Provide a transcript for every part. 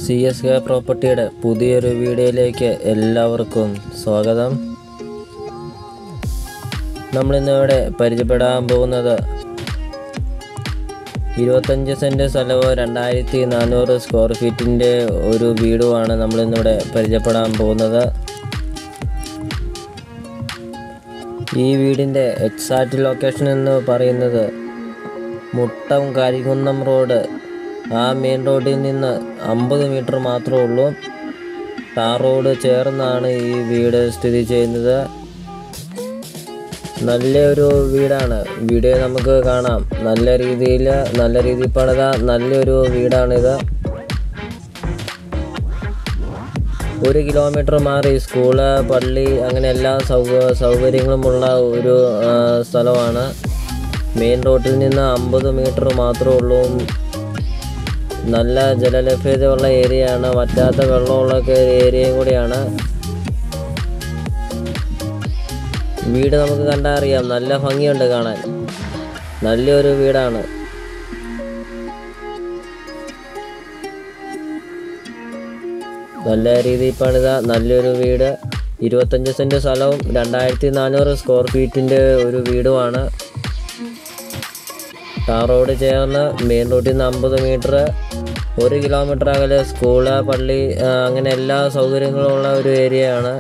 C S K പ്രോപ്പർട്ടിയുടെ പുതിയൊരു വീഡിയോയിലേക്ക് എല്ലാവർക്കും സ്വാഗതം നമ്മളിന്നിവിടെ പരിചയപ്പെടാൻ പോകുന്നത് ഇരുപത്തഞ്ച് സെൻറ്റ് സ്ഥലവും രണ്ടായിരത്തി നാനൂറ് സ്ക്വയർ ഫീറ്റിൻ്റെ ഒരു വീടുമാണ് നമ്മളിന്നിവിടെ പരിചയപ്പെടാൻ പോകുന്നത് ഈ വീടിൻ്റെ എക്സാക്റ്റ് ലൊക്കേഷൻ എന്ന് പറയുന്നത് മുട്ടം കരികുന്നം റോഡ് ആ മെയിൻ റോഡിൽ നിന്ന് അമ്പത് മീറ്റർ മാത്രമേ ഉള്ളൂ ടാർ റോഡ് ചേർന്നാണ് ഈ വീട് സ്ഥിതി ചെയ്യുന്നത് നല്ലൊരു വീടാണ് വീഡിയോ നമുക്ക് കാണാം നല്ല രീതിയിൽ നല്ല രീതിയിൽ പണിത നല്ലൊരു വീടാണിത് ഒരു കിലോമീറ്റർ മാറി സ്കൂള് പള്ളി അങ്ങനെ എല്ലാ സൗക സൗകര്യങ്ങളുമുള്ള ഒരു ആ, സ്ഥലമാണ് മെയിൻ റോഡിൽ നിന്ന് അമ്പത് മീറ്റർ മാത്രമേ ഉള്ളൂ നല്ല ജലലഭ്യതയുള്ള ഏരിയയാണ് വറ്റാത്ത വെള്ളമുള്ള ഏരിയയും കൂടിയാണ് വീട് നമുക്ക് കണ്ടാൽ അറിയാം നല്ല ഭംഗിയുണ്ട് കാണാൻ നല്ലൊരു വീടാണ് നല്ല രീതിയിൽ പണിത നല്ലൊരു വീട് ഇരുപത്തഞ്ച് സെൻറ്റ് സ്ഥലവും രണ്ടായിരത്തി നാനൂറ് സ്ക്വയർ ഫീറ്റിൻ്റെ ഒരു വീടുമാണ് ടാർ റോഡ് ചേർന്ന് മെയിൻ റോഡിൽ നിന്ന് അമ്പത് മീറ്റർ ഒരു കിലോമീറ്റർ അകലെ സ്കൂള് പള്ളി ആ, അങ്ങനെ എല്ലാ സൗകര്യങ്ങളും ഉള്ള ഒരു ഏരിയയാണ്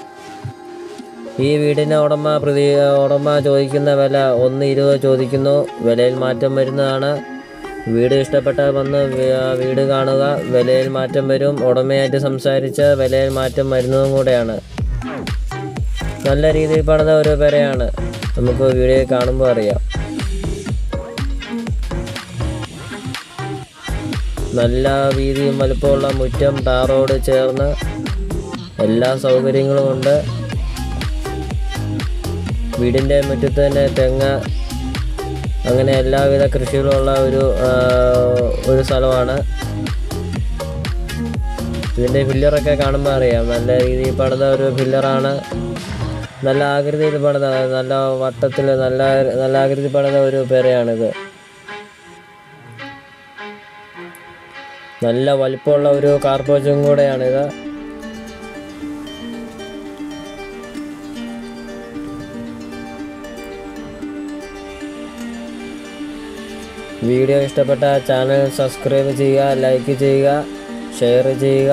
ഈ വീടിന് ഉടമ പ്രതി ഉടമ ചോദിക്കുന്ന വില ഒന്ന് ഇരുപത് ചോദിക്കുന്നു വിലയിൽ മാറ്റം വരുന്നതാണ് വീട് ഇഷ്ടപ്പെട്ട വന്ന് വി- വീട് കാണുക വിലയിൽ മാറ്റം വരും ഉടമയായിട്ട് സംസാരിച്ച് വിലയിൽ മാറ്റം വരുന്നതും കൂടെയാണ് നല്ല രീതിയിൽ പണിത ഒരു പെരയാണ് നമുക്ക് വീഡിയോ കാണുമ്പോൾ അറിയാം നല്ല വീതിയും വലുപ്പമുള്ള മുറ്റം ടാറോട് ചേർന്ന് എല്ലാ സൗകര്യങ്ങളും ഉണ്ട് വീടിൻ്റെ മുറ്റത്ത് തന്നെ തെങ്ങ് അങ്ങനെ എല്ലാവിധ കൃഷികളുള്ള ഒരു ആ, ഒരു സ്ഥലമാണ് ഇതിൻ്റെ ഫില്ലറൊക്കെ കാണുമ്പോൾ അറിയാം നല്ല രീതിയിൽ പണിത ഒരു ഫില്ലറാണ് നല്ല ആകൃതിയിൽ പണിത നല്ല വട്ടത്തിൽ നല്ല നല്ല ആകൃതി പണിത ഒരു പെരയാണിത് നല്ല വലിപ്പമുള്ള ഒരു കാർപോച്ചും കൂടെയാണിത് വീഡിയോ ഇഷ്ടപ്പെട്ട ചാനൽ സബ്സ്ക്രൈബ് ചെയ്യുക ലൈക്ക് ചെയ്യുക ഷെയർ ചെയ്യുക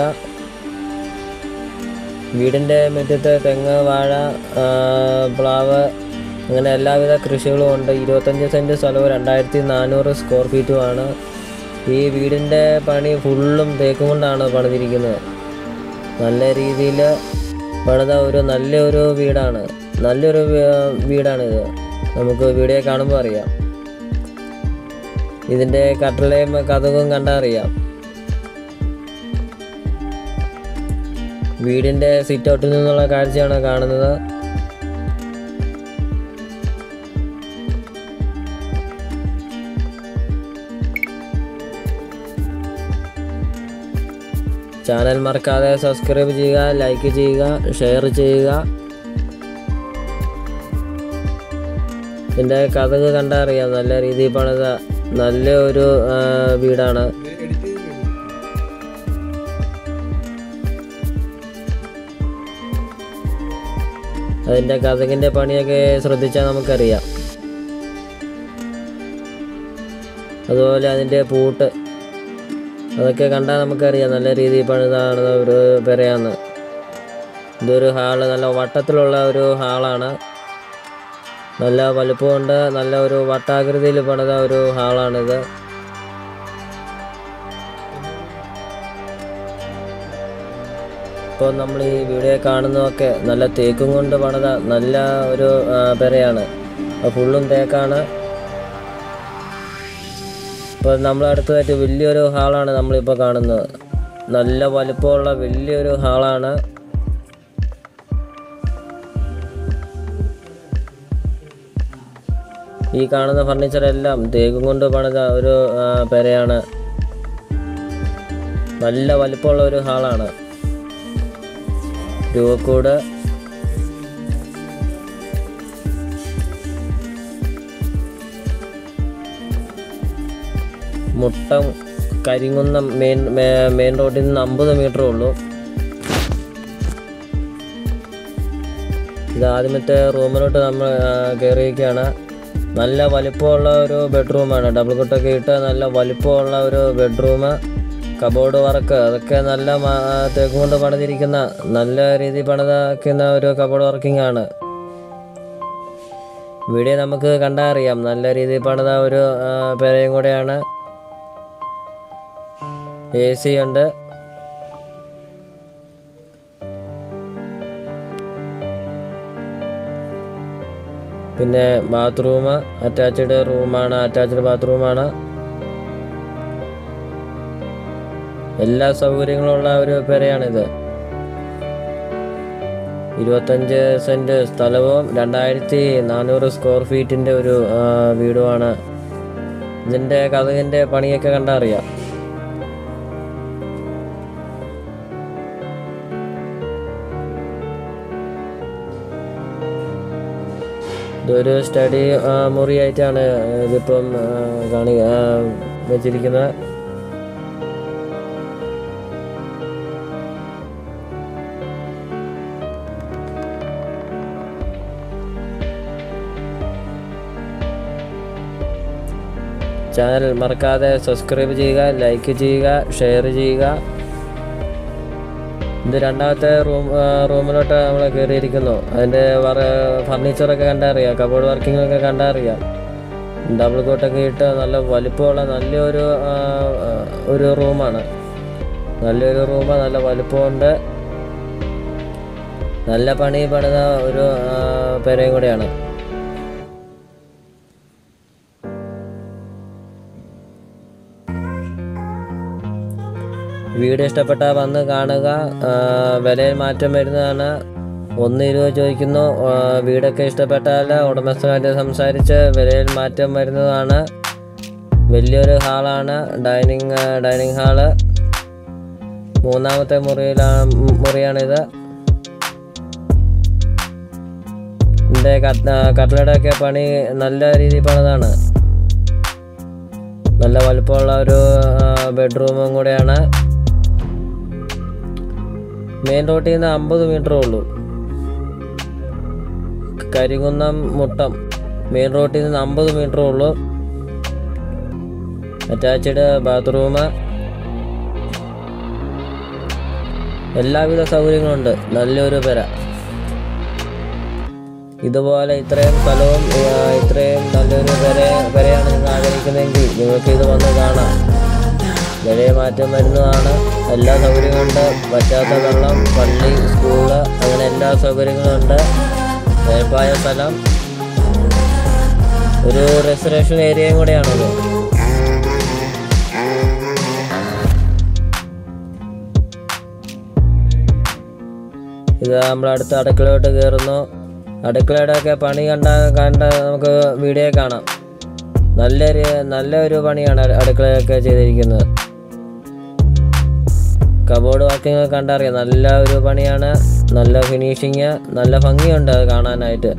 വീടിൻ്റെ മുറ്റത്ത് തെങ്ങ് വാഴ ആ, പ്ലാവ് അങ്ങനെ എല്ലാവിധ കൃഷികളും ഉണ്ട് ഇരുപത്തഞ്ച് സെൻറ്റ് സ്ഥലവും രണ്ടായിരത്തി നാനൂറ് സ്ക്വയർ ഫീറ്റുമാണ് ഈ വീടിൻ്റെ പണി ഫുള്ളും തേക്കും കൊണ്ടാണ് പണിതിരിക്കുന്നത് നല്ല രീതിയിൽ പണിത ഒരു നല്ലൊരു വീടാണ് നല്ലൊരു വീ- വീടാണിത് നമുക്ക് വീഡിയോ കാണുമ്പോൾ അറിയാം ഇതിൻ്റെ കട്ടിലയും കഥകും കണ്ടാൽ അറിയാം വീടിൻ്റെ സിറ്റ് ഔട്ടിൽ നിന്നുള്ള കാഴ്ചയാണ് കാണുന്നത് ചാനൽ മറക്കാതെ സബ്സ്ക്രൈബ് ചെയ്യുക ലൈക്ക് ചെയ്യുക ഷെയർ ചെയ്യുക ഇതിൻ്റെ കഥക് കണ്ടാൽ അറിയാം നല്ല രീതിയിൽ പണിത നല്ല ഒരു ആ, വീടാണ് അതിൻ്റെ കഥകിൻ്റെ പണിയൊക്കെ ശ്രദ്ധിച്ചാൽ നമുക്കറിയാം അതുപോലെ അതിൻ്റെ പൂട്ട് അതൊക്കെ കണ്ടാൽ നമുക്കറിയാം നല്ല രീതിയിൽ പണിതാണ് ഒരു പെരയാന്ന് ഇതൊരു ഹാള് നല്ല വട്ടത്തിലുള്ള ഒരു ഹാളാണ് നല്ല വലുപ്പമുണ്ട് നല്ല ഒരു വട്ടാകൃതിയിൽ പണിത ഒരു ഹാളാണിത് ഇപ്പോൾ നമ്മൾ ഈ വീഡിയോ കാണുന്നതൊക്കെ നല്ല തേക്കും കൊണ്ട് പണിത നല്ല ഒരു ആ, പെരയാണ് അത് ഫുള്ളും തേക്കാണ് ഇപ്പോൾ നമ്മൾ അടുത്തതായിട്ട് വലിയൊരു ഹാളാണ് നമ്മളിപ്പോൾ കാണുന്നത് നല്ല വലുപ്പമുള്ള വലിയൊരു ഹാളാണ് ഈ കാണുന്ന ഫർണിച്ചർ എല്ലാം തേക്കും കൊണ്ട് പണിത ഒരു ആ, പെരയാണ് നല്ല വലിപ്പമുള്ള ഒരു ഹാളാണ് രൂപക്കൂട് മുട്ടം കരിങ്കുന്നം മെയിൻ മെയിൻ റോഡിൽ നിന്ന് അമ്പത് മീറ്ററേ ഉള്ളൂ ഇത് ആദ്യമത്തെ റൂമിലോട്ട് നമ്മൾ കയറിയിരിക്കുകയാണ് നല്ല വലിപ്പമുള്ള ഒരു ബെഡ്റൂമാണ് ഡബിൾ കൊട്ടൊക്കെ ഇട്ട് നല്ല വലിപ്പമുള്ള ഒരു ബെഡ്റൂം കബോർഡ് വർക്ക് അതൊക്കെ നല്ല മ- തേക്ക് കൊണ്ട് പണിതിരിക്കുന്ന നല്ല രീതിയിൽ പണിതാക്കുന്ന ഒരു കബോർഡ് വർക്കിംഗ് ആണ് വീഡിയോ നമുക്ക് കണ്ടാൽ അറിയാം നല്ല രീതിയിൽ പണിത ഒരു ആ, പെരയും കൂടെയാണ് എ സി ഉണ്ട് പിന്നെ ബാത്റൂം അറ്റാച്ച്ഡ് റൂമാണ് അറ്റാച്ച്ഡ് ബാത്റൂമാണ് എല്ലാ സൗകര്യങ്ങളുള്ള ഒരു പെരയാണിത് ഇരുപത്തഞ്ച് സെൻറ്റ് സ്ഥലവും രണ്ടായിരത്തി നാനൂറ് സ്ക്വയർ ഫീറ്റിൻ്റെ ഒരു ആ, വീടുമാണ് ഇതിൻ്റെ കഥകിൻ്റെ പണിയൊക്കെ കണ്ടാൽ അറിയാം ഇതൊരു സ്റ്റഡി ആ, മുറിയായിട്ടാണ് ഇതിപ്പം ആ, കാണി ആ, വെച്ചിരിക്കുന്നത് ചാനൽ മറക്കാതെ സബ്സ്ക്രൈബ് ചെയ്യുക ലൈക്ക് ചെയ്യുക ഷെയർ ചെയ്യുക ഇത് രണ്ടാമത്തെ റൂം ആ, റൂമിലോട്ട് നമ്മൾ കയറിയിരിക്കുന്നു അതിൻ്റെ വർ ഫർണിച്ചറൊക്കെ കണ്ടറിയാം കബോർഡ് വർക്കിംഗ് ഒക്കെ കണ്ടറിയാം ഡബിൾ കോട്ടൊക്കെ ഇട്ട് നല്ല വലിപ്പമുള്ള നല്ലൊരു ആ, ആ, ഒരു റൂമാണ് നല്ലൊരു റൂം നല്ല വലിപ്പമുണ്ട് നല്ല പണി പണിത ഒരു ആ, പെരയും കൂടെയാണ് വീഡിയോ ഇഷ്ടപ്പെട്ടാൽ വന്ന് കാണുക ആ, വിലയിൽ മാറ്റം വരുന്നതാണ് ഒന്ന് ഇരുപത് ചോദിക്കുന്നു ആ, വീടൊക്കെ ഇഷ്ടപ്പെട്ടാൽ ഉടമസ്ഥനായിട്ട് സംസാരിച്ച് വിലയിൽ മാറ്റം വരുന്നതാണ് വലിയൊരു ഹാളാണ് ഡൈനിങ് ഡൈനിങ് ഹാള് മൂന്നാമത്തെ മുറിയിലാണ് മുറിയാണിത് ഇതിൻ്റെ കട്ട്ലടൊക്കെ പണി നല്ല രീതിയിൽ പണിതാണ് നല്ല വലുപ്പമുള്ള ഒരു ബെഡ്റൂമും കൂടെയാണ് മെയിൻ റോട്ടിൽ നിന്ന് അമ്പത് മീറ്ററേ ഉള്ളൂ കരികുന്നം മുട്ടം മെയിൻ റോട്ടിൽ നിന്ന് അമ്പത് മീറ്ററേ ഉള്ളൂ അറ്റാച്ച്ഡ് ബാത്റൂം എല്ലാവിധ സൗകര്യങ്ങളുണ്ട് നല്ലൊരു പെര ഇതുപോലെ ഇത്രയും സ്ഥലവും ആ, ഇത്രയും നല്ലൊരു പെര പെരയാണ് നിങ്ങൾ ആഗ്രഹിക്കുന്നതെങ്കിൽ നിങ്ങൾക്ക് ഇത് വന്ന് കാണാം വിലയെ മാറ്റം വരുന്നതാണ് എല്ലാ സൗകര്യങ്ങളുണ്ട് പറ്റാത്ത വെള്ളം പള്ളി സ്കൂള് അങ്ങനെ എല്ലാ സൗകര്യങ്ങളും ഉണ്ട് നിരപ്പായ സ്ഥലം ഒരു റെസിഡൻഷ്യൽ ഏരിയയും കൂടെയാണത് ഇത് നമ്മൾ അടുത്ത അടുക്കളയോട്ട് കയറുന്നു അടുക്കളയുടെ ഒക്കെ പണി കണ്ട കണ്ട നമുക്ക് വീഡിയോ കാണാം നല്ലൊരു നല്ലൊരു പണിയാണ് അട് അടുക്കളയൊക്കെ ചെയ്തിരിക്കുന്നത് കബോർഡ് വർക്കിംഗ് കണ്ടറിയാം നല്ല ഒരു പണിയാണ് നല്ല ഫിനിഷിങ് നല്ല ഭംഗിയുണ്ട് അത് കാണാനായിട്ട്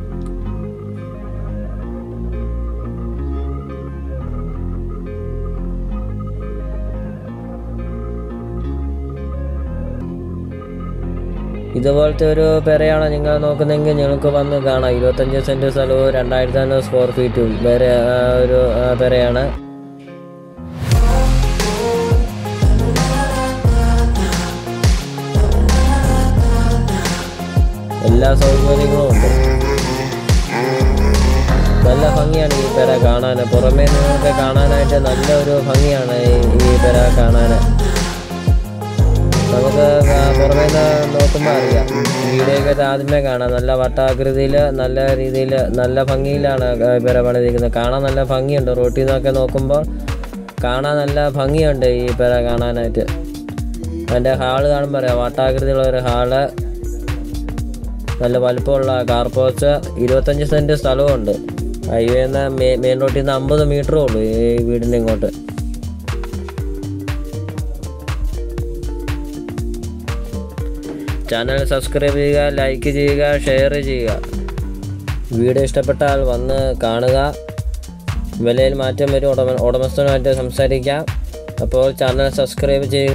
ഇതുപോലത്തെ ഒരു പെരയാണ് നിങ്ങൾ നോക്കുന്നെങ്കിൽ നിങ്ങൾക്ക് വന്ന് കാണാം ഇരുപത്തഞ്ച് സെൻറ്റ് സ്ഥലവും രണ്ടായിരത്തി അഞ്ഞൂറ് സ്ക്വയർ ഫീറ്റും വേറെ ആ, ഒരു ആ, പെരയാണ് എല്ലാ സൗകര്യങ്ങളും ഉണ്ട് നല്ല ഭംഗിയാണ് ഈ പെര കാണാൻ പുറമേ നിങ്ങൾക്ക് കാണാനായിട്ട് നല്ല ഒരു ഭംഗിയാണ് ഈ ഈ പെര കാണാൻ നമുക്ക് ആ പുറമേ നിന്ന് നോക്കുമ്പോൾ അറിയാം വീഡിയോയൊക്കെ ആദ്യമേ കാണാം നല്ല വട്ടാകൃതിയിൽ നല്ല രീതിയിൽ നല്ല ഭംഗിയിലാണ് പെര പണിതിരിക്കുന്നത് കാണാൻ നല്ല ഭംഗിയുണ്ട് റോട്ടിൽ നിന്നൊക്കെ നോക്കുമ്പോൾ കാണാൻ നല്ല ഭംഗിയുണ്ട് ഈ പെര കാണാനായിട്ട് അതിൻ്റെ ഹാള് കാണുമ്പോൾ അറിയാം വട്ടാകൃതിയുള്ള ഒരു ഹാള് നല്ല വലുപ്പമുള്ള കാർ പോർച്ച് ഇരുപത്തഞ്ച് സെൻറ്റ് സ്ഥലമുണ്ട് ഹൈവേ നിന്ന് മെയിൻ റോട്ടിൽ നിന്ന് അമ്പത് മീറ്ററേ ഉള്ളൂ ഈ വീടിൻ്റെ ഇങ്ങോട്ട് ചാനൽ സബ്സ്ക്രൈബ് ചെയ്യുക ലൈക്ക് ചെയ്യുക ഷെയർ ചെയ്യുക വീഡിയോ ഇഷ്ടപ്പെട്ടാൽ വന്ന് കാണുക വിലയിൽ മാറ്റം വരും ഉടമ ഉടമസ്ഥനുമായിട്ട് സംസാരിക്കാം അപ്പോൾ ചാനൽ സബ്സ്ക്രൈബ് ചെയ്യുക